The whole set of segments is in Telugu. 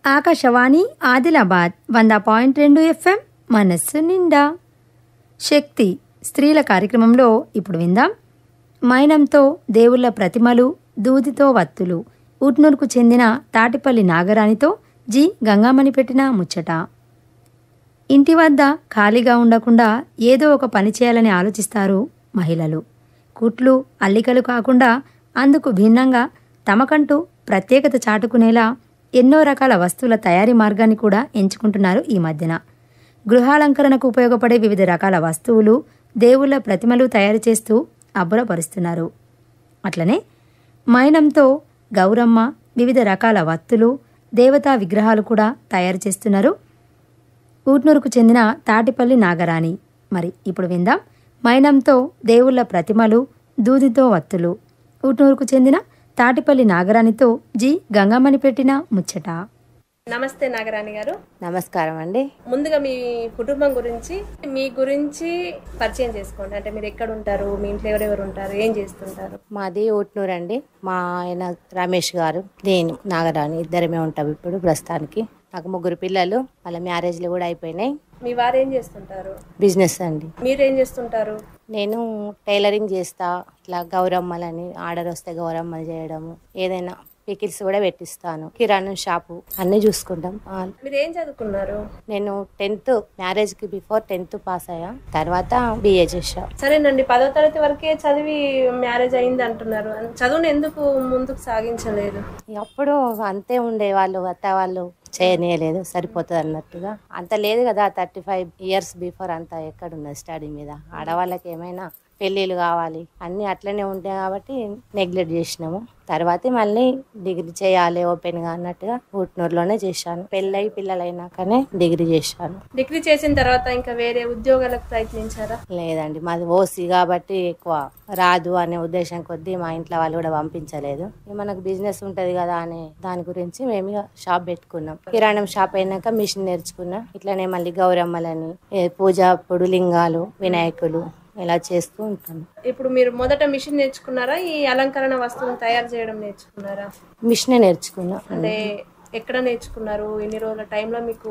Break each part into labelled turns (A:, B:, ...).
A: ఆకాశవాణి ఆదిలాబాద్ వంద పాయింట్ రెండు ఎఫ్ఎం మనస్సు నిండా శక్తి స్త్రీల కార్యక్రమంలో ఇప్పుడు విందాం మైనంతో దేవుళ్ళ ప్రతిమలు దూదితో వత్తులు ఉట్నూరుకు చెందిన తాటిపల్లి నాగరాణితో జి గంగామణి పెట్టిన ముచ్చట ఇంటి వద్ద ఖాళీగా ఉండకుండా ఏదో ఒక పని చేయాలని ఆలోచిస్తారు మహిళలు కుట్లు అల్లికలు కాకుండా అందుకు భిన్నంగా తమకంటూ ప్రత్యేకత చాటుకునేలా ఎన్నో రకాల వస్తువుల తయారీ మార్గాన్ని కూడా ఎంచుకుంటున్నారు ఈ మధ్యన గృహాలంకరణకు ఉపయోగపడే వివిధ రకాల వస్తువులు దేవుళ్ళ ప్రతిమలు తయారు చేస్తూ అబ్బురపరుస్తున్నారు అట్లనే మైనంతో గౌరమ్మ వివిధ రకాల వత్తులు దేవతా విగ్రహాలు కూడా తయారు చేస్తున్నారు ఊట్నూరుకు చెందిన తాటిపల్లి నాగరాణి మరి ఇప్పుడు విందాం మైనంతో దేవుళ్ళ ప్రతిమలు దూదితో వత్తులు ఊట్నూరుకు చెందిన తాటిపల్లి నాగరాణితో జి గంగమ్మని పెట్టిన ముచ్చట
B: నమస్తే నాగరాణి గారు
C: నమస్కారం అండి
B: ముందుగా మీ కుటుంబం గురించి మీ గురించి పరిచయం చేసుకోండి అంటే మీరు ఎక్కడ ఉంటారు మీ ఇంట్లో ఎవరెవరు ఉంటారు ఏం చేస్తుంటారు
C: మాది ఊట్నూరు అండి మా ఆయన రమేష్ గారు నేను నాగరాణి ఇద్దరమే ఉంటాం ఇప్పుడు ప్రస్తుతానికి నాకు ముగ్గురు పిల్లలు వాళ్ళ మ్యారేజ్లు కూడా అయిపోయినాయి
B: మీ వారు ఏం చేస్తుంటారు
C: బిజినెస్ అండి
B: మీరేం చేస్తుంటారు
C: నేను టైలరింగ్ చేస్తా ఇట్లా గౌరమ్మలని ఆర్డర్ వస్తే గౌరమ్మలు చేయడము ఏదైనా పికిల్స్ కూడా పెట్టిస్తాను కిరాణం షాపు అన్నీ చూసుకుంటాం ఆ,
B: మీరు ఏం చదువుకున్నారు
C: నేను టెన్త్ మ్యారేజ్కి బిఫోర్ టెన్త్ పాస్ అయ్యా తర్వాత బిఏ చేసా
B: సరేనండి పదో తరగతి వరకే చదివి మ్యారేజ్ అయింది అంటున్నారు చదువును ఎందుకు ముందుకు సాగించలేదు
C: అప్పుడు అంతే ఉండే వాళ్ళు అత్త వాళ్ళు చేయనీయలేదు సరిపోతుంది అన్నట్టుగా అంత లేదు కదా థర్టీ ఫైవ్ ఇయర్స్ బిఫోర్ అంత ఎక్కడున్నది స్టడీ మీద ఆడవాళ్ళకి ఏమైనా పెళ్ళిళ్ళు కావాలి అన్నీ అట్లనే ఉంటాయి కాబట్టి నెగ్లెక్ట్ చేసినాము తర్వాత మళ్ళీ డిగ్రీ చేయాలి ఓపెన్గా అన్నట్టుగా ఊట్నూరులోనే చేశాను పెళ్ళై పిల్లలైనాకనే డిగ్రీ చేశాను
B: డిగ్రీ చేసిన తర్వాత ఇంకా వేరే ఉద్యోగాలకు ప్రయత్నించారా
C: లేదండి మాది ఓసీ కాబట్టి ఎక్కువ రాదు అనే ఉద్దేశం కొద్దీ మా ఇంట్లో వాళ్ళు కూడా పంపించలేదు ఇక మనకు బిజినెస్ ఉంటది కదా అనే దాని గురించి మేము ఇక షాప్ పెట్టుకున్నాం కిరాణం షాప్ అయినాక మిషన్ నేర్చుకున్నా ఇట్లనే మళ్ళీ గౌరమ్మలని ఏ పూజ అప్పుడు లింగాలు వినాయకులు ఇలా చేస్తూ ఉంటాను
B: ఇప్పుడు మీరు మొదట మిషన్ నేర్చుకున్నారా ఈ అలంకరణ వస్తువులను తయారు చేయడం నేర్చుకున్నారా
C: మిషనే నేర్చుకున్నా
B: అంటే ఎక్కడ నేర్చుకున్నారు ఎన్ని రోజుల టైంలో మీకు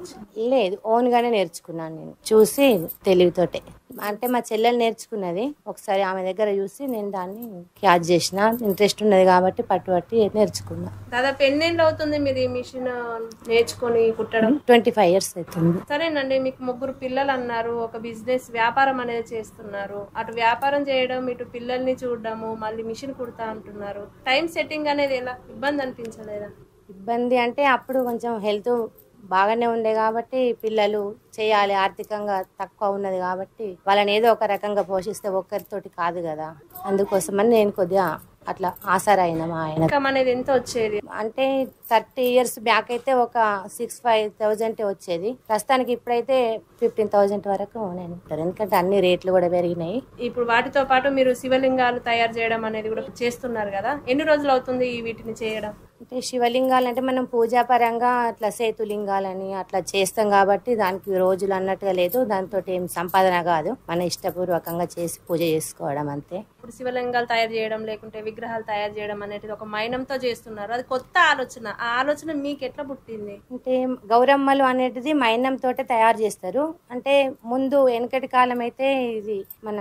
C: లేదు ఓన్ గానే నేర్చుకున్నాను నేను చూసి తెలివితోటే అంటే మా చెల్లెలు నేర్చుకున్నది ఒకసారి ఆమె దగ్గర చూసి నేను దాన్ని క్యాచ్ చేసిన ఇంట్రెస్ట్ ఉన్నది కాబట్టి పట్టుబట్టి నేర్చుకున్నా
B: దాదాపు ఎన్నేళ్ళు అవుతుంది మీరు ఈ మిషన్ నేర్చుకొని కుట్టడం
C: ట్వంటీ ఫైవ్ ఇయర్స్ అవుతుంది
B: సరేనండి మీకు ముగ్గురు పిల్లలు అన్నారు ఒక బిజినెస్ వ్యాపారం అనేది చేస్తున్నారు అటు వ్యాపారం చేయడం ఇటు పిల్లల్ని చూడడము మళ్ళీ మిషన్ కుడతా అంటున్నారు టైం సెట్టింగ్ అనేది ఎలా ఇబ్బంది అనిపించలేదా
C: ఇబ్బంది అంటే అప్పుడు కొంచెం హెల్త్ బాగానే ఉండే కాబట్టి పిల్లలు చేయాలి ఆర్థికంగా తక్కువ ఉన్నది కాబట్టి వాళ్ళని ఏదో ఒక రకంగా పోషిస్తే ఒక్కరితోటి కాదు కదా అందుకోసమని నేను కొద్దిగా అట్లా ఆసరా అయినా మా ఆయన
B: ఇన్కమ్ అనేది ఎంత వచ్చేది
C: అంటే థర్టీ ఇయర్స్ బ్యాక్ అయితే ఒక సిక్స్ ఫైవ్ థౌజండ్ వచ్చేది ప్రస్తుతానికి ఇప్పుడైతే ఫిఫ్టీన్ థౌజండ్ వరకు నేను ఉంటాను ఎందుకంటే అన్ని రేట్లు కూడా పెరిగినాయి
B: ఇప్పుడు వాటితో పాటు మీరు శివలింగాలు తయారు చేయడం అనేది కూడా చేస్తున్నారు కదా ఎన్ని రోజులు అవుతుంది ఈ వీటిని చేయడం
C: అంటే శివలింగాలు అంటే మనం పూజా పరంగా అట్లా సేతులింగాలని అట్లా చేస్తాం కాబట్టి దానికి రోజులు అన్నట్టుగా లేదు దాంతో ఏం సంపాదన కాదు మన ఇష్టపూర్వకంగా చేసి పూజ చేసుకోవడం అంతే
B: ఇప్పుడు శివలింగాలు తయారు చేయడం లేకుంటే విగ్రహాలు తయారు చేయడం అనేది ఒక మైనంతో చేస్తున్నారు అది కొత్త ఆలోచన ఆ ఆలోచన మీకు ఎట్లా పుట్టింది
C: అంటే గౌరమ్మలు అనేది మైనం తోటే తయారు చేస్తారు అంటే ముందు వెనకటి కాలం అయితే ఇది మన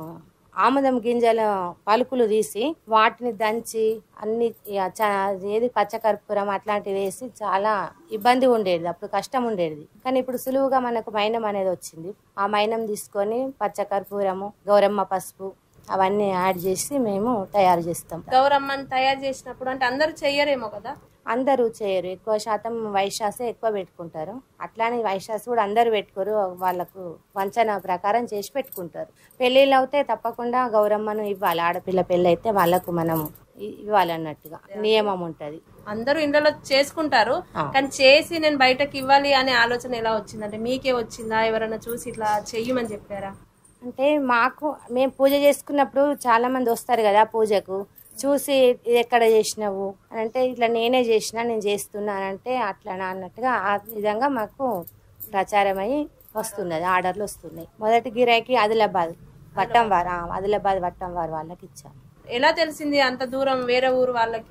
C: ఆముదం గింజల పలుకులు తీసి వాటిని దంచి అన్ని ఇక చ- ఏది పచ్చకర్పూరం అట్లాంటివి వేసి చాలా ఇబ్బంది ఉండేది అప్పుడు కష్టం ఉండేది కానీ ఇప్పుడు సులువుగా మనకు మైనం అనేది వచ్చింది ఆ మైనం తీసుకొని పచ్చకర్పూరము గౌరమ్మ పసుపు అవన్నీ యాడ్ చేసి మేము తయారు చేస్తాం
B: గౌరమ్మని తయారు చేసినప్పుడు అంటే అందరూ చెయ్యరేమో కదా
C: అందరూ చేయరు ఎక్కువ శాతం వైశాసే ఎక్కువ పెట్టుకుంటారు అట్లానే వైశాస్ కూడా అందరూ పెట్టుకోరు వాళ్ళకు వంచన ప్రకారం చేసి పెట్టుకుంటారు పెళ్ళిళ్ళు అయితే తప్పకుండా గౌరమ్మను ఇవ్వాలి ఆడపిల్ల పెళ్ళి అయితే వాళ్ళకు మనం ఇ- ఇవ్వాలి అన్నట్టుగా నియమం ఉంటది
B: అందరూ ఇండ్లలో చేసుకుంటారు
C: ఆ.
B: కానీ చేసి నేను బయటకి ఇవ్వాలి అనే ఆలోచన ఎలా వచ్చిందంటే మీకే వచ్చిందా ఎవరైనా చూసి ఇట్లా చెయ్యమని చెప్పారా
C: అంటే మాకు మేము పూజ చేసుకున్నప్పుడు చాలా మంది వస్తారు కదా పూజకు చూసి ఇది ఎక్కడ చేసినావు అని అంటే ఇట్లా నేనే చేసిన నేను చేస్తున్నా అని అంటే అట్లా అన్నట్టుగా ఆ విధంగా మాకు ప్రచారం అయ్యి వస్తున్నది ఆర్డర్లు వస్తున్నాయి మొదటి గిరాకీ ఆదిలాబాద్ వట్టం వారు ఆ, ఆదిలాబాద్ వట్టం వారు వాళ్ళకి ఇచ్చాం
B: ఎలా తెలిసింది అంత దూరం వేరే ఊరు వాళ్ళకి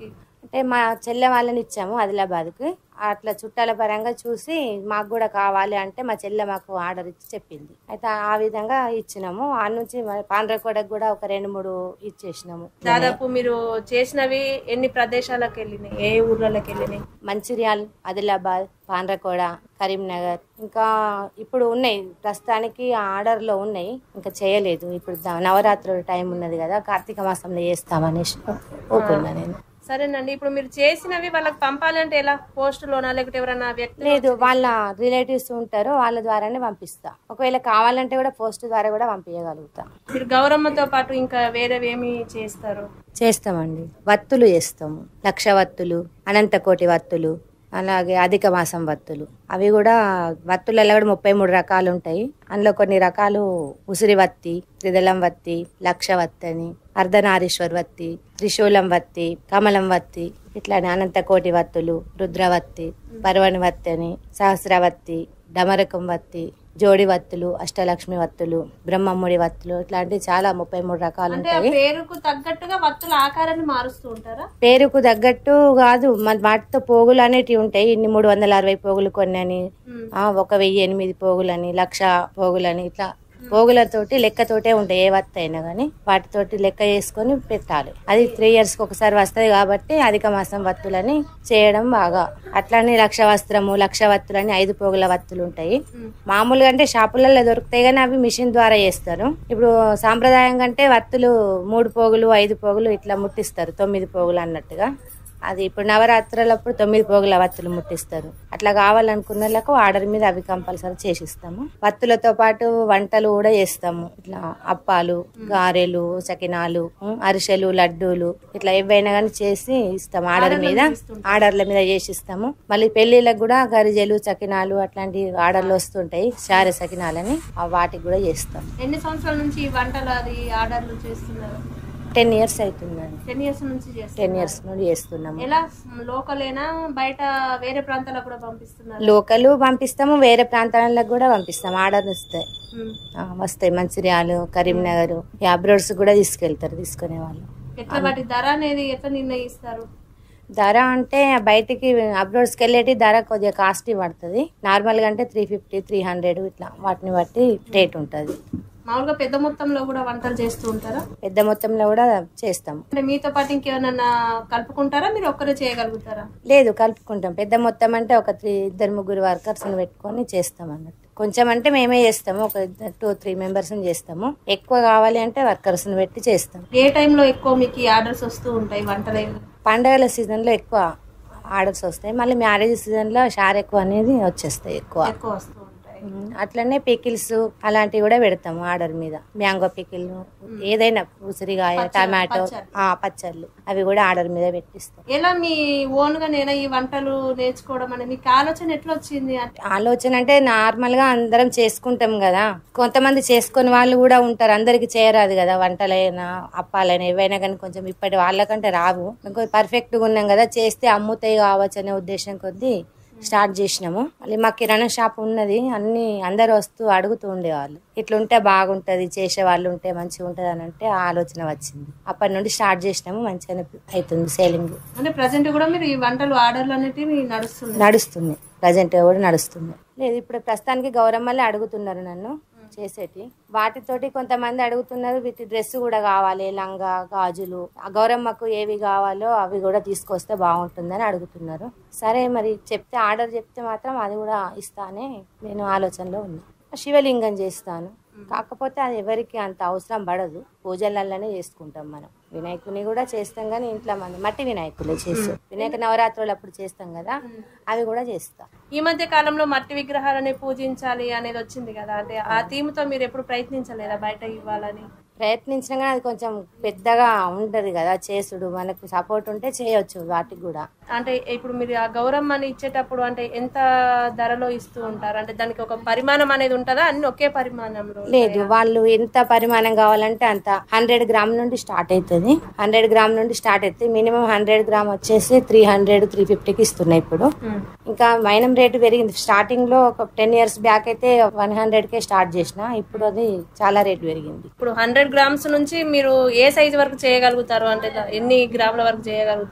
C: అంటే మా చెల్లె వాళ్ళని ఇచ్చాము ఆదిలాబాద్కి అట్లా చుట్టాల పరంగా చూసి మాకు కూడా కావాలి అంటే మా చెల్లె మాకు ఆర్డర్ ఇచ్చి చెప్పింది అయితే ఆ విధంగా ఇచ్చినాము ఆ నుంచి పాండ్రకోడకు కూడా ఒక రెండు మూడు ఇచ్చేసినాము
B: దాదాపు మీరు చేసినవి ఎన్ని ప్రదేశాలకు వెళ్ళినాయి ఏ ఊర్లలోకి వెళ్ళినాయి
C: మంచిర్యాల్ ఆదిలాబాద్ పాండ్రకోడ కరీంనగర్ ఇంకా ఇప్పుడు ఉన్నాయి ప్రస్తుతానికి ఆర్డర్లో ఉన్నాయి ఇంకా చేయలేదు ఇప్పుడు ద- నవరాత్రుల టైం ఉన్నది కదా కార్తీక మాసంలో చేస్తామనేసి ఊపున్నా నేను
B: సరేనండి ఇప్పుడు మీరు చేసినవి వాళ్ళకి పంపాలి అంటే ఎలా పోస్ట్ లోనా లేకపోతే ఎవరైనా వ్యక్తి
C: లేదు వాళ్ళ రిలేటివ్స్ ఉంటారు వాళ్ళ ద్వారానే పంపిస్తా ఒకవేళ కావాలంటే కూడా పోస్ట్ ద్వారా కూడా పంపించగలుగుతా
B: మీరు గౌరమ్మతో పాటు ఇంకా వేరేవి ఏమి చేస్తారు
C: చేస్తామండి వత్తులు చేస్తాము లక్ష వత్తులు అనంతకోటి వత్తులు అలాగే అధిక మాసం వత్తులు అవి కూడా వత్తులలో కూడా ముప్పై మూడు రకాలు ఉంటాయి అందులో కొన్ని రకాలు ఉసిరి వత్తి త్రిదళం వత్తి లక్ష వత్తి అని అర్ధనారీశ్వర్ వత్తి త్రిశూలం వత్తి కమలం వత్తి ఇట్లానే అనంతకోటి వత్తులు రుద్రవత్తి పర్వణి వత్తి అని సహస్రవత్తి డమరకం వత్తి జోడి వత్తులు అష్టలక్ష్మి వత్తులు బ్రహ్మముడి వత్తులు ఇట్లాంటి చాలా ముప్పై మూడు రకాలు
B: అంటే ఆ
C: ఉంటాయి
B: పేరుకు తగ్గట్టుగా వత్తుల ఆకారాన్ని మారుస్తూ ఉంటారా
C: పేరుకు తగ్గట్టు కాదు మన వాటితో పోగులు అనేటివి ఉంటాయి ఇన్ని మూడు వందల అరవై పోగులు కొన్ని అని
B: మ్మ్.
C: ఆ, ఒక వెయ్యి ఎనిమిది పోగులని లక్ష పోగులని ఇట్లా పోగులతోటి లెక్కతోటే ఉంటాయి ఏ వత్త అయినా కానీ వాటితోటి లెక్క చేసుకొని పెట్టాలి అది త్రీ ఇయర్స్ కి ఒకసారి వస్తది కాబట్టి అధిక మాసం వత్తులని చేయడం బాగా అట్లానే లక్ష వస్త్రము లక్ష వత్తులని ఐదు పోగుల వత్తులు ఉంటాయి
B: మ్మ్.
C: మామూలుగా అంటే షాపులలో దొరుకుతాయి కానీ అవి మిషన్ ద్వారా చేస్తారు ఇప్పుడు సాంప్రదాయంగా అంటే వత్తులు మూడు పోగులు ఐదు పోగులు ఇట్లా ముట్టిస్తారు తొమ్మిది పోగులు అన్నట్టుగా అది ఇప్పుడు నవరాత్రులప్పుడు తొమ్మిది పోగుల వత్తులు ముట్టిస్తారు అట్లా కావాలనుకున్న వాళ్ళకు ఆర్డర్ మీద అవి కంపల్సరీ చేసిస్తాము వత్తులతో పాటు వంటలు కూడా చేస్తాము ఇట్లా అప్పాలు గారెలు సకినాలు ఉం, అరిసెలు లడ్డూలు ఇట్లా ఏవైనా కానీ చేసి ఇస్తాము ఆర్డర్ మీద ఆర్డర్ల మీద చేసి ఇస్తాము మళ్ళీ పెళ్లిళ్ళకు కూడా గరిజెలు చకినాలు అట్లాంటి ఆర్డర్లు వస్తుంటాయి శారె సకినాలని ఆ వాటికి కూడా చేస్తాం
B: ఎన్ని సంవత్సరాల నుంచి ఈ వంటలు అది ఆర్డర్లు చేస్తున్నారు
C: టెన్ ఇయర్స్ అవుతుందండి
B: టెన్ ఇయర్స్ నుంచి చేస్తున్నారు
C: టెన్ ఇయర్స్ నుండి చేస్తున్నాము
B: ఎలా లోకలేనా బయట వేరే ప్రాంతాలకు కూడా పంపిస్తున్నారు
C: లోకల్ పంపిస్తాము వేరే ప్రాంతాలకు కూడా పంపిస్తాము ఆర్డర్ ఇస్తాయి
B: మ్మ్.
C: ఆ, వస్తాయి మంచిర్యాలు కరీంనగర్ ఈ అబ్రోడ్స్ కూడా తీసుకెళ్తారు తీసుకునే వాళ్ళు
B: ఎట్లా వాటి ధర అనేది ఎట్లా నిర్ణయిస్తారు
C: ధర అంటే బయటికి అబ్రోడ్స్కి వెళ్ళేటి ధర కొద్దిగా కాస్ట్లీ పడుతుంది నార్మల్గా అంటే త్రీ ఫిఫ్టీ త్రీ హండ్రెడ్ ఇట్లా వాటిని బట్టి రేట్ ఉంటుంది
B: మామూలుగా పెద్ద మొత్తంలో కూడా వంటలు చేస్తూ ఉంటారా
C: పెద్ద మొత్తంలో కూడా చేస్తాము
B: అంటే మీతో పాటు ఇంకేమన్నా కలుపుకుంటారా మీరు ఒక్కరే చేయగలుగుతారా
C: లేదు కలుపుకుంటాం పెద్ద మొత్తం అంటే ఒక త్రీ ఇద్దరు ముగ్గురు వర్కర్స్ పెట్టుకొని చేస్తాం అన్నట్టు కొంచెం అంటే మేమే చేస్తాము ఒక టూ త్రీ మెంబర్స్ చేస్తాము ఎక్కువ కావాలి అంటే వర్కర్స్ పెట్టి చేస్తాం
B: ఏ టైంలో ఎక్కువ మీకు ఈ ఆర్డర్స్ వస్తూ ఉంటాయి వంటలు
C: పండగల సీజన్లో ఎక్కువ ఆర్డర్స్ వస్తాయి మళ్ళీ మ్యారేజ్ సీజన్లో షార్ ఎక్కువ అనేది వచ్చేస్తాయి ఎక్కువ
B: ఎక్కువ వస్తూ ఉంటాయి
C: ఉమ్, అట్లనే పికిల్స్ అలాంటివి కూడా పెడతాము ఆర్డర్ మీద మ్యాంగో పికిల్ ఏదైనా ఉసిరికాయ టమాటో ఆ, పచ్చళ్ళు అవి కూడా ఆర్డర్ మీద పెట్టిస్తాం
B: ఎలా మీ ఓన్ గా నేను ఈ వంటలు నేర్చుకోవడం అనేది మీకు ఆలోచన ఎట్లా వచ్చింది అంటే
C: ఆలోచన అంటే నార్మల్ గా అందరం చేసుకుంటాం కదా కొంతమంది చేసుకుని వాళ్ళు కూడా ఉంటారు అందరికి చేయరాదు కదా వంటలైనా అప్పాలైనా ఏవైనా కానీ కొంచెం ఇప్పటి వాళ్ళకంటే రావు ఇంకో పర్ఫెక్ట్ గా ఉన్నాం కదా చేస్తే అమ్ముతాయి కావచ్చు అనే ఉద్దేశం కొద్దీ స్టార్ట్ చేసినాము మళ్ళీ మా కిరాణా షాప్ ఉన్నది అన్ని అందరు వస్తూ అడుగుతూ ఉండేవాళ్ళు ఇట్లుంటే బాగుంటది చేసే వాళ్ళు ఉంటే మంచిగా ఉంటది అని అంటే ఆ ఆలోచన వచ్చింది అప్పటి నుండి స్టార్ట్ చేసినాము మంచిగానే అవుతుంది సేలింగ్
B: అంటే ప్రజెంట్ కూడా మీరు ఈ వంటలు ఆర్డర్లు అనేటివి నడుస్తుంది
C: నడుస్తుంది ప్రజెంట్ కూడా నడుస్తుంది లేదు ఇప్పుడు ప్రస్తుతానికి గౌరమ్మలే అడుగుతున్నారు నన్ను చేసేటి వాటితోటి కొంతమంది అడుగుతున్నారు వీటి డ్రెస్ కూడా కావాలి లంగా గాజులు ఆ గౌరమ్మకు ఏవి కావాలో అవి కూడా తీసుకొస్తే బాగుంటుందని అడుగుతున్నారు సరే మరి చెప్తే ఆర్డర్ చెప్తే మాత్రం అది కూడా ఇస్తానే నేను ఆలోచనలో ఉన్నా శివలింగం చేస్తాను కాకపోతే అది ఎవరికి అంత అవసరం పడదు పూజలలోనే చేసుకుంటాం మనం వినాయకుని కూడా చేస్తాం కానీ ఇంట్లో మనం మట్టి వినాయకులే చేస్తాం వినాయక నవరాత్రులు అప్పుడు చేస్తాం కదా అవి కూడా చేస్తాం
B: ఈ మధ్య కాలంలో మట్టి విగ్రహాలని పూజించాలి అనేది వచ్చింది కదా అంటే ఆ థీమ్ తో మీరు ఎప్పుడు ప్రయత్నించలేదా బయట ఇవ్వాలని
C: ప్రయత్నించినా కానీ అది కొంచెం పెద్దగా ఉంటది కదా చేసుడు మనకు సపోర్ట్ ఉంటే చేయొచ్చు వాటికి కూడా
B: అంటే ఇప్పుడు మీరు ఆ గౌరమ్మని ఇచ్చేటప్పుడు అంటే ఎంత ధరలో ఇస్తూ ఉంటారు అంటే దానికి ఒక పరిమాణం అనేది ఉంటుందా అన్ని ఒకే పరిమాణంలో
C: లేదు వాళ్ళు ఎంత పరిమాణం కావాలంటే అంత హండ్రెడ్ గ్రామ్ నుండి స్టార్ట్ అవుతుంది హండ్రెడ్ గ్రామ్ నుండి స్టార్ట్ అవుతుంది మినిమం హండ్రెడ్ గ్రామ్ వచ్చేసి త్రీ హండ్రెడ్ త్రీ ఫిఫ్టీకి ఇస్తున్నాయి ఇప్పుడు
B: ఉమ్.
C: ఇంకా మైనం రేటు పెరిగింది స్టార్టింగ్ లో ఒక టెన్ ఇయర్స్ బ్యాక్ అయితే వన్ హండ్రెడ్ కే స్టార్ట్ చేసిన ఇప్పుడు అది చాలా రేటు పెరిగింది
B: ఇప్పుడు హండ్రెడ్ గ్రామ్స్ నుంచి మీరు ఏ సైజ్ వరకు చేయగలుగుతారు అంటే దా- ఎన్ని గ్రాముల వరకు చేయగలుగుతారు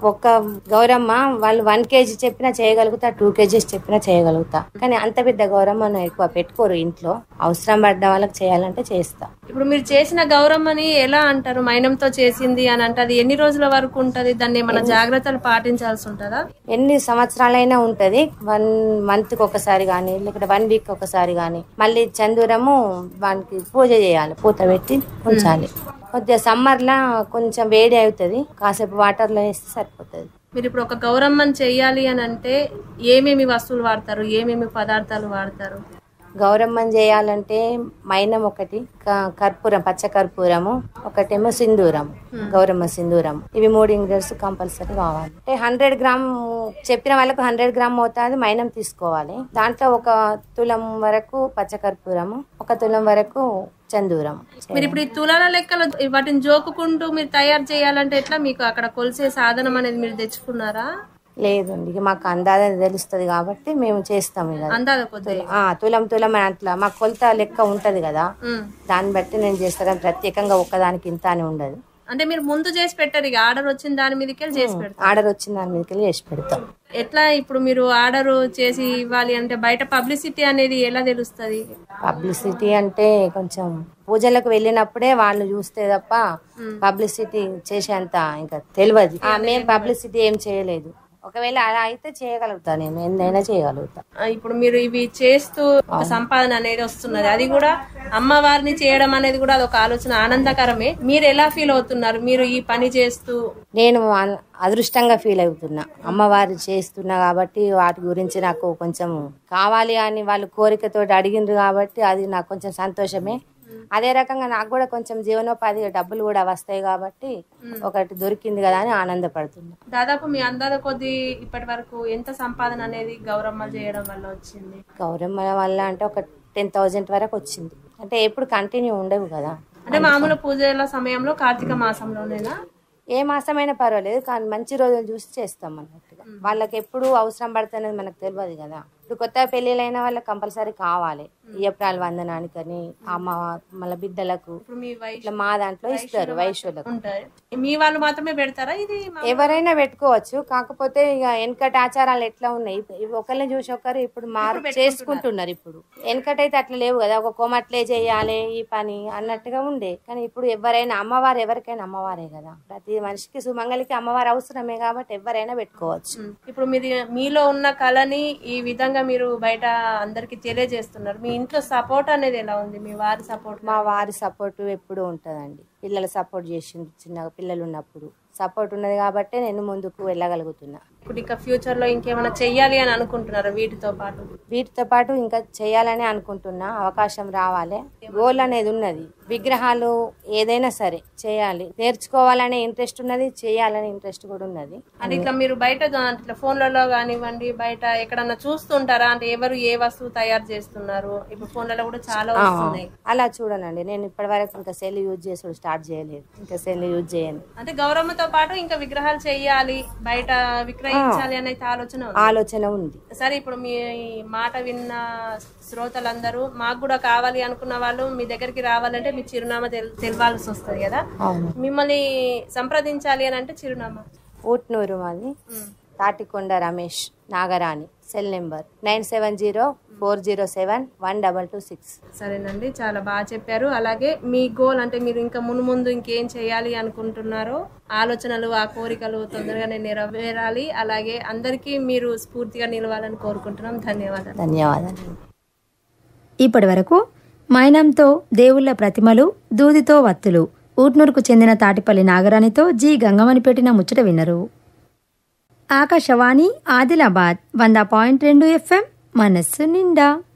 C: ఒక్క గౌరమ్మ వాళ్ళు వన్ కేజీ చెప్పినా చేయగలుగుతా టూ కేజీస్ చెప్పినా చేయగలుగుతా కానీ అంత పెద్ద గౌరమ్మను ఎక్కువ పెట్టుకోరు ఇంట్లో అవసరం పడ్డ వాళ్ళకి చేయాలంటే చేస్తా
B: ఇప్పుడు మీరు చేసిన గౌరమ్మని ఎలా అంటారు మైనంతో చేసింది అని అంటే అది ఎన్ని రోజుల వరకు ఉంటది దాన్ని ఏమైనా జాగ్రత్తలు పాటించాల్సి ఉంటుందా
C: ఎన్ని సంవత్సరాలైనా ఉంటది వన్ మంత్ కి ఒకసారి కానీ లేకపోతే వన్ వీక్ ఒకసారి కానీ మళ్ళీ చందూరము వానికి పూజ చేయాలి పూత పెట్టి ఉంచాలి కొద్దిగా సమ్మర్ లా కొంచెం వేడి అవుతుంది కాసేపు వాటర్ లో వేస్తే సరిపోతుంది
B: మీరు ఇప్పుడు ఒక గౌరమ్మని చెయ్యాలి అని అంటే ఏమేమి వస్తువులు వాడతారు ఏమేమి పదార్థాలు వాడతారు
C: గౌరమ్మని చేయాలంటే మైనం ఒకటి క- కర్పూరం పచ్చ కర్పూరము ఒకటేమో సింధూరం గౌరమ్మ సింధూరం ఇవి మూడు ఇంగ్రీడియంట్స్ కంపల్సరీ కావాలి అంటే హండ్రెడ్ గ్రామ్ చెప్పిన వాళ్ళకు హండ్రెడ్ గ్రామ్ అవుతుంది మైనం తీసుకోవాలి దాంట్లో ఒక తులం వరకు పచ్చ కర్పూరము ఒక తులం వరకు చందూరం
B: మీరు ఇప్పుడు ఈ తులాల లెక్కలు వాటిని జోకుకుంటూ మీరు తయారు చేయాలంటే ఎట్లా మీకు అక్కడ కొలిసే సాధనం అనేది మీరు తెచ్చుకున్నారా
C: లేదండి ఇక మాకు అందాజ తెలుస్తుంది కాబట్టి మేము చేస్తాం ఇక
B: అందాక కొద్దిగా
C: ఆ, తులం తులం అని అట్లా మా కొలత లెక్క ఉంటది కదా
B: ఉమ్.
C: దాన్ని బట్టి నేను చేస్తాను కానీ ప్రత్యేకంగా ఒక్కదానికి ఇంత అని ఉండదు
B: అంటే మీరు ముందు చేసి పెట్టారు ఇక ఆర్డర్ వచ్చిన దాని మీదకి వెళ్ళి చేసి పెడతారు
C: ఆర్డర్ వచ్చిన దాని మీదకి వెళ్ళి చేసి పెడతాం
B: ఎట్లా ఇప్పుడు మీరు ఆర్డర్ చేసి ఇవ్వాలి అంటే బయట పబ్లిసిటీ అనేది ఎలా తెలుస్తుంది
C: పబ్లిసిటీ అంటే కొంచెం పూజలకు వెళ్ళినప్పుడే వాళ్ళు చూస్తే తప్ప పబ్లిసిటీ చేసేంత ఇంకా తెలియదు ఆ, మేము పబ్లిసిటీ ఏం చేయలేదు ఒకవేళ అలా అయితే చేయగలుగుతా నేను ఎందైనా చేయగలుగుతా
B: ఆ, ఇప్పుడు మీరు ఇవి చేస్తూ ఒక సంపాదన అనేది వస్తున్నది అది కూడా అమ్మవారిని చేయడం అనేది కూడా అదొక ఆలోచన ఆనందకరమే మీరు ఎలా ఫీల్ అవుతున్నారు మీరు ఈ పని చేస్తూ
C: నేను అన్- అదృష్టంగా ఫీల్ అవుతున్నా అమ్మవారు చేస్తున్నా కాబట్టి వాటి గురించి నాకు కొంచెం కావాలి అని వాళ్ళు కోరికతో అడిగిండ్రు కాబట్టి అది నాకు కొంచెం సంతోషమే అదే రకంగా నాకు కూడా కొంచెం జీవనోపాధి డబ్బులు కూడా వస్తాయి కాబట్టి ఒకటి దొరికింది కదా అని ఆనందపడుతున్నా
B: దాదాపు మీ అందాల కొద్ది ఇప్పటి వరకు ఎంత సంపాదన అనేది గౌరమ్మలు చేయడం వల్ల వచ్చింది
C: గౌరమ్మ వల్ల అంటే ఒక టెన్ థౌజండ్ వరకు వచ్చింది అంటే ఎప్పుడు కంటిన్యూ ఉండవు కదా
B: అంటే మామూలు పూజల సమయంలో కార్తీక మాసంలోనేనా
C: ఏ మాసమైనా పర్వాలేదు కానీ మంచి రోజులు చూసి చేస్తాం అన్నట్టుగా వాళ్ళకి ఎప్పుడు అవసరం పడుతున్నది మనకు తెలియదు కదా ఇప్పుడు కొత్త పెళ్ళిళ్ళైన వాళ్ళకి కంపల్సరీ కావాలి ఇయ్యప్రాలు వందనానికని అమ్మ మళ్ళీ బిడ్డలకు
B: ఇప్పుడు మీ వయసు
C: ఇట్లా మా దాంట్లో ఇస్తారు వైశ్యులకు
B: ఉంటాయి మీ వాళ్ళు మాత్రమే పెడతారా ఇది మా-
C: ఎవరైనా పెట్టుకోవచ్చు కాకపోతే ఇక వెనకటి ఆచారాలు ఎట్లా ఉన్నాయి ఇవి ఒకరిని చూసి ఒకరు ఇప్పుడు మారు చేసుకుంటున్నారు ఇప్పుడు వెనకటైతే అట్లా లేవు కదా ఒక కోమట్లే చేయాలి ఈ పని అన్నట్టుగా ఉండే కానీ ఇప్పుడు ఎవరైనా అమ్మవారు ఎవరికైనా అమ్మవారే కదా ప్రతి మనిషికి సుమంగళికి అమ్మవారు అవసరమే కాబట్టి ఎవరైనా పెట్టుకోవచ్చు
B: ఉమ్. ఇప్పుడు మీరు మీలో ఉన్న కళని ఈ విధంగా మీరు బయట అందరికి తెలియజేస్తున్నారు మీ ఇంట్లో సపోర్ట్ అనేది ఎలా ఉంది మీ వారి సపోర్ట్
C: మా వారి సపోర్ట్ ఎప్పుడూ ఉంటుందండి పిల్లలు సపోర్ట్ చేసి చిన్న పిల్లలు ఉన్నప్పుడు సపోర్ట్ ఉన్నది కాబట్టి నేను ముందుకు వెళ్ళగలుగుతున్నా
B: ఇప్పుడు ఇంకా ఫ్యూచర్ లో ఇంకేమైనా చెయ్యాలి అని అనుకుంటున్నారు వీటితో పాటు
C: వీటితో పాటు ఇంకా చేయాలని అనుకుంటున్నా అవకాశం రావాలి గోల్ అనేది ఉన్నది విగ్రహాలు ఏదైనా సరే చేయాలి నేర్చుకోవాలనే ఇంట్రెస్ట్ ఉన్నది చేయాలనే ఇంట్రెస్ట్ కూడా ఉన్నది
B: అంటే ఇట్లా మీరు బయట గా- ఇట్లా ఫోన్లలో కానివ్వండి బయట ఎక్కడన్నా చూస్తుంటారా అంటే ఎవరు ఏ వస్తువు తయారు చేస్తున్నారు ఇప్పుడు ఫోన్లలో కూడా చాలా వస్తున్నాయి
C: అలా చూడనండి నేను ఇప్పటి వరకు ఇంకా సెల్ యూజ్ చేసుడు స్టార్ట్ చేయలేదు ఇంకా సెల్ యూజ్ చేయను
B: అంటే గౌరమ్మతో పాటు ఇంకా విగ్రహాలు చెయ్యాలి బయట విక్రయించాలి అనే అయితే ఆలోచన ఉంది
C: ఆలోచన ఉంది
B: సరే ఇప్పుడు మీ మాట విన్న శ్రోతలందరూ మాకు కూడా కావాలి అనుకున్న వాళ్ళు మీ దగ్గరికి రావాలంటే మీ చిరునామా తెల్- తెలవాల్సి వస్తుంది కదా
C: అవును
B: మిమ్మల్ని సంప్రదించాలి అని అంటే చిరునామా
C: ఊట్నూరు మాది Tatikonda Ramesh Nagarani cell number nine seven zero four zero seven one double two six
B: సరేనండి చాలా బాగా చెప్పారు అలాగే మీ గోల్ అంటే మీరు ఇంకా మును ముందు ఇంకేం చేయాలి అనుకుంటున్నారో ఆలోచనలు ఆ కోరికలు తొందరగానే నెరవేరాలి అలాగే అందరికీ మీరు స్ఫూర్తిగా నిలవాలని కోరుకుంటున్నాం ధన్యవాదాలు
C: ధన్యవాదాలు
A: ఇప్పటి వరకు మైనంతో దేవుళ్ళ ప్రతిమలు దూదితో వత్తులు ఊట్నూరుకు చెందిన తాటిపల్లి నాగరాణితో జి గంగమని పెట్టిన ముచ్చట వినరు ఆకాశవాణి ఆదిలాబాద్ వంద పాయింట్ రెండు ఎఫ్ఎం మనస్సు నిండా